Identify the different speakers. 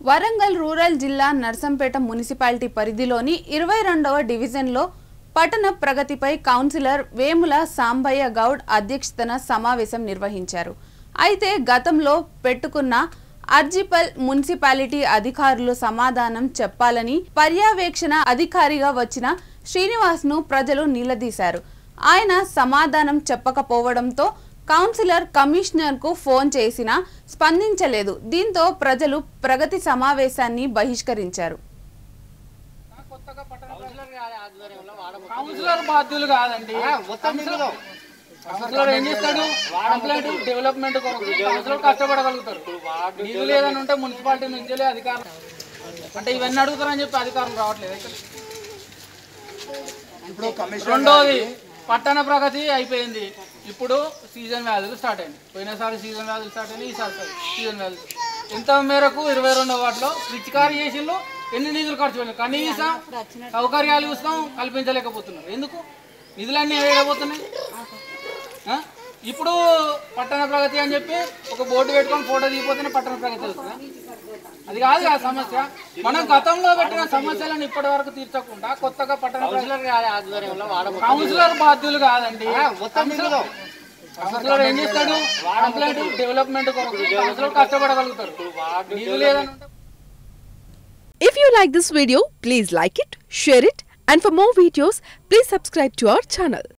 Speaker 1: Warangal rural జిల్లా Narsampet municipality పరిధిలోని ఇరవై రెండవ డివిజన్లో పట్టణ ప్రగతిపై కౌన్సిలర్ వేముల సాంబయ్య గౌడ్ అధ్యక్షతన సమావేశం నిర్వహించారు అయితే గతంలో పెట్టుకున్న అర్జిపల్ మున్సిపాలిటీ అధికారులు సమాధానం చెప్పాలని పర్యవేక్షణ అధికారిగా వచ్చిన శ్రీనివాస్ను ప్రజలు నిలదీశారు ఆయన సమాధానం చెప్పకపోవడంతో కౌన్సిలర్ కమిషనర్కు ఫోన్ చేసినా స్పందించలేదు దీంతో ప్రజలు ప్రగతి సమావేశాన్ని బహిష్కరించారు
Speaker 2: కౌన్సిలర్ బాధ్యులు కాదండి కౌన్సిలర్ ఏం చేస్తాడు కంప్లైంట్ డెవలప్మెంట్ కొరకు కౌన్సిలర్ కష్టపడగలుగుతారు నిధులు ఏదైనా ఉంటే మున్సిపాలిటీ నుంచి అధికారం అంటే ఇవన్నీ అడుగుతారని చెప్పి అధికారం రావట్లేదు ఇక్కడ. రెండోది పట్టణ ప్రగతి అయిపోయింది ఇప్పుడు సీజన్ వ్యాధులు స్టార్ట్ అయింది పోయినసారి సీజన్ వ్యాధులు స్టార్ట్ అయినాయి ఈసారి సీజన్ వ్యాధులు ఎంత మేరకు ఇరవై రెండో వాటిలో పిచికారి చేసిండ్రు ఎన్ని నిధులు ఖర్చు పెట్టారు కనీస సౌకర్యాలు చూస్తాం కల్పించలేకపోతున్నారు ఎందుకు నిధులన్నీ వేయకపోతున్నాయి ఆ? ఇప్పుడు పట్టణ ప్రగతి అని చెప్పి ఒక బోర్డు పెట్టుకొని ఫోటో దిగిపోతేనే పట్టణ ప్రగతి అవుతుందా అది కాదు ఆ సమస్య మనం గతంలో పెట్టిన సమస్యలను ఇప్పటి వరకు తీర్చకుండా కొత్తగా పట్టణ ప్రగతి కౌన్సిలర్ బాధ్యులు కాదండి కౌన్సిలర్ కౌన్సిలర్ ఏం చేస్తాడు కంప్లైంట్ డెవలప్మెంట్ కొరకు కౌన్సిలర్ కష్టపడగలుగుతారు నిధులు ఏదైనా ఉంటే
Speaker 3: If you like this video, please like it, share it, and for more videos, please subscribe to our channel.